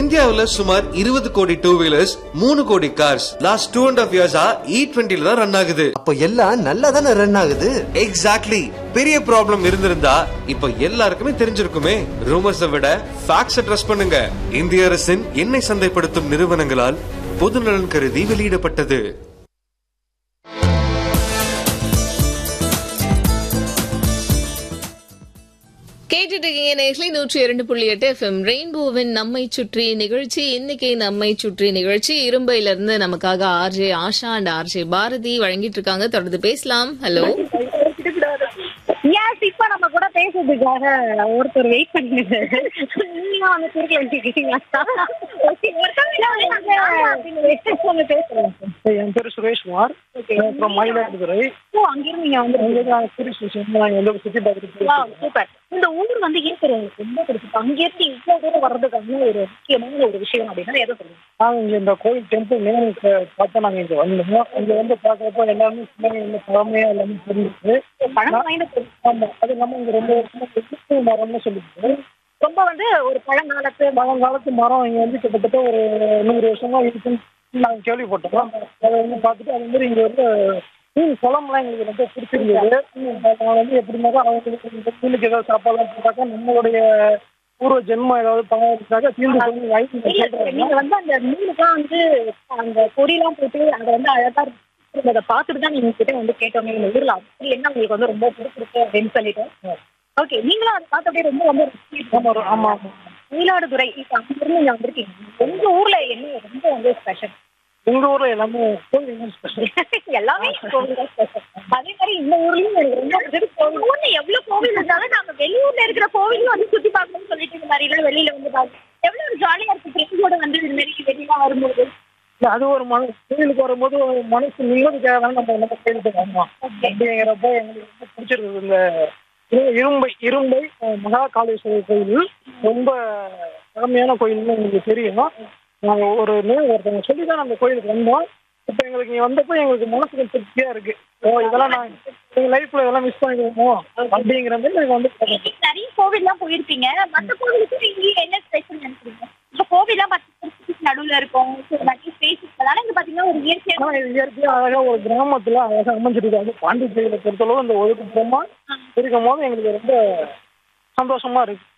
இந்தியாவுல சுமார் இருபது கோடி டூ வீலர்ஸ் மூணு கோடி cars last two and half இயர்ஸா இ டுவெண்ட்டில தான் ரன் ஆகுது அப்போ எல்லாம் நல்லா தானே ரன் ஆகுது எக்ஸாக்ட்லி பெரிய ப்ராப்ளம் இருந்திருந்தா இப்ப எல்லாருக்குமே தெரிஞ்சிருக்குமே ரூமர்ஸை விட ஃபேக்ட்ஸை ட்ரஸ்ட் பண்ணுங்க இந்திய அரசின் எண்ணெய் சந்தைப்படுத்தும் நிறுவனங்களால் பொதுநலன் கருதி வெளியிடப்பட்டது கேட்டுட்டு இருக்கீங்க நேர்களை நூற்றி இரண்டு புள்ளி எட்டு எஃப்எம் ரெயின்போவின் நம்மை சுற்றி நிகழ்ச்சி இன்னைக்கு நம்மை சுற்றி நிகழ்ச்சி இரும்பையில இருந்து நமக்காக RJ Asha and RJ Bharathi வழங்கிட்டு இருக்காங்க தொடர்ந்து பேசலாம் ஹலோ எஸ் இப்ப நம்ம கூட பேசுறதுக்காக ஒருத்தர் வெயிட் பண்ணிட்டு நீங்க வந்து குறுக்கல வச்சுக்கிட்டீங்களா ஓகே ஒருத்தவங்க பேசுறேன் என் பேர் சுரேஷ்குமார் அப்புறம் மயிலாடுதுறை ஓ அங்கிருந்து நீங்க வந்து அங்கதான் டூரிஸ்ட் ஸ்டேஷன் நாங்கள் வந்து சுற்றி பார்த்துட்டு Wow, சூப்பர் இந்த ஊர் வந்து இருக்கிறவங்களுக்கு ரொம்ப பிடிச்சிருக்கு அங்கிருந்து இவ்வளவு தூரம் வர்றதுக்கான ஒரு முக்கியமான ஒரு விஷயம் அப்படின்னா எதை சொல்லுங்க நாங்கள் இங்கே இந்த கோயில் டெம்பிள் நேம் பார்த்தா நாங்கள் இங்கே வந்தோம் இங்கே வந்து பார்க்குறப்ப எல்லாமே சின்ன இந்த பழமையாக எல்லாமே தெரிஞ்சுது பழம் வாய்ந்த பொருள். ஆமாம் அது இல்லாமல் இங்கே ரொம்ப வருஷமா எதிர்ப்பு மரம்னு சொல்லிட்டு ரொம்ப வந்து ஒரு பழங்காலத்து பழங்காலத்து மரம் இங்கே வந்து கிட்டத்தட்ட ஒரு நூறு வருஷமா இருக்குன்னு நாங்கள் கேள்விப்பட்டோம் அதை வந்து பார்த்துட்டு அது மாதிரி இங்கே வந்து மீன் குளம்லாம் எங்களுக்கு ரொம்ப பிடிச்சிருந்தது நான் வந்து எப்படி இருந்தாலும் அவங்களுக்கு இந்த மீனுக்கு ஏதாவது சாப்பாடுலாம் போட்டாக்கா நம்மளுடைய பூர்வ ஜென்மம் ஏதாவது பழம் தீர்ந்து போய் வாய்ப்பு இல்ல, சொல்றாங்க நீங்க வந்து அந்த மீனுக்குலாம் வந்து அந்த பொடியெல்லாம் போட்டு அதை வந்து அழகா அதை பார்த்துட்டு தான் நீங்க கிட்ட வந்து கேட்டோமே இந்த ஊர்ல அப்படி என்ன உங்களுக்கு வந்து ரொம்ப பிடிச்சிருக்கு அப்படின்னு சொல்லிட்டு ஓகே நீங்களும் அதை பார்த்து அப்படியே ரொம்ப ரொம்ப ஆமா ஆமா ஆமா மயிலாடுதுறை இப்ப அங்க இருந்து நீங்க வந்திருக்கீங்க உங்க ஊர்ல என்ன ரொம்ப வந்து ஸ்பெஷல் எங்க ஊர்ல எல்லாமே கோயில் ஸ்பெஷல் எல்லாமே கோவில் தான் ஸ்பெஷல் அதே மாதிரி இந்த ஊர்லயும் எனக்கு ரொம்ப பிடிச்சது கோவில் ஊர்ல எவ்வளவு கோவில் இருந்தாலும் நாங்க வெளியூர்ல இருக்கிற கோவிலும் வந்து சுத்தி பார்க்கணும்னு சொல்லிட்டு இந்த மாதிரி எல்லாம் வெளியில வந்து பார்க்கணும் எவ்வளவு ஒரு ஜாலியா இருக்கு ஃப்ரெண்ட்ஸோட வந்து இது மாதிரி வெளியில வரும்போது அது ஒரு மன கோயிலுக்கு வரும்போது ஒரு மனசு நிம்மதிக்காக தான் நம்ம நம்ம கோயிலுக்கு வரணும் அப்படிங்கிறப்ப எங்களுக்கு ரொம்ப பிடிச்சிருக்கு இந்த இரு- இரும்பை இரும்பை அஹ், மகா காளீஸ்வரர் கோயில் ரொம்ப பழமையான கோயில்னு எங்களுக்கு தெரியும் நாங்கள் ஒரு நே- ஒருத்தவங்க சொல்லி தான் அந்த கோயிலுக்கு வந்தோம் இப்போ எங்களுக்கு இங்கே வந்தப்போ எங்களுக்கு மனசுக்கு திருப்தியாக இருக்கு ஓ இதெல்லாம் நான் எங்கள் லைஃப்பில் இதெல்லாம் மிஸ் பண்ணிடுவோமோ அப்படிங்கிற மாதிரி எனக்கு வந்து நீங்க நிறைய கோவில்லாம் போயிருப்பீங்க மத்த கோவிலுக்கு இங்க என்ன ஸ்பெஷல் நினைக்கிறீங்க இப்ப கோவில்லாம் பத்து நடுவுல இருக்கும் So, நிறைய ஸ்பேஸ் இருக்கனால இங்க பாத்தீங்கன்னா ஒரு இயற்கையான ஆனால் இது இயற்கையாக அழகாக ஒரு கிராமத்தில் அழகாக அமைஞ்சிருக்கு அது பாண்டிச்சேரியில் பொறுத்தளவு இந்த ஒதுக்குப்புறமா இருக்கும் போது எங்களுக்கு ரொம்ப சந்தோஷமா இருக்கு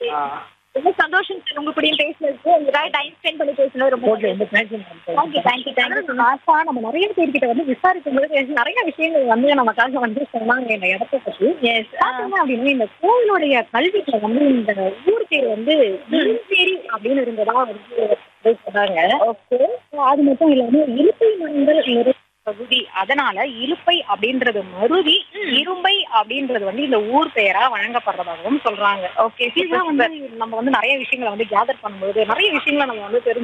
ரொம்ப சந்தோஷம் சார் உங்க கூடயும் பேசுனதுக்கு உங்களுக்காக டைம் ஸ்பெண்ட் பண்ணி பேசுனது ரொம்ப ஓகே ரொம்ப thank you okay thank you thank you Asha நம்ம நிறைய பேர்கிட்ட வந்து விசாரிக்கும் போது நிறைய விஷயங்கள் வந்து நமக்காக வந்து சொன்னாங்க இந்த இடத்த பத்தி பாத்தீங்க அப்படின்னா இந்த கோவிலுடைய கல்விக்குள்ள வந்து இந்த ஊர் பேர் வந்து இரும்பேரி அப்படின்னு இருந்ததா வந்து சொன்னாங்க ஓகே அது மட்டும் இல்லாம இலுப்பை மரங்கள் நிறை பகுதி அதனால இலுப்பை அப்படின்றது மருவி இரும்பை அப்படின்றது வந்து இந்த ஊர் பெயரா வழங்கப்படுறதாகவும் சொல்றாங்க ஓகே இதெல்லாம் வந்து நம்ம வந்து நிறைய விஷயங்களை வந்து கேதர் பண்ணும்போது நிறைய விஷயங்களை நம்ம வந்து தெரிஞ்சு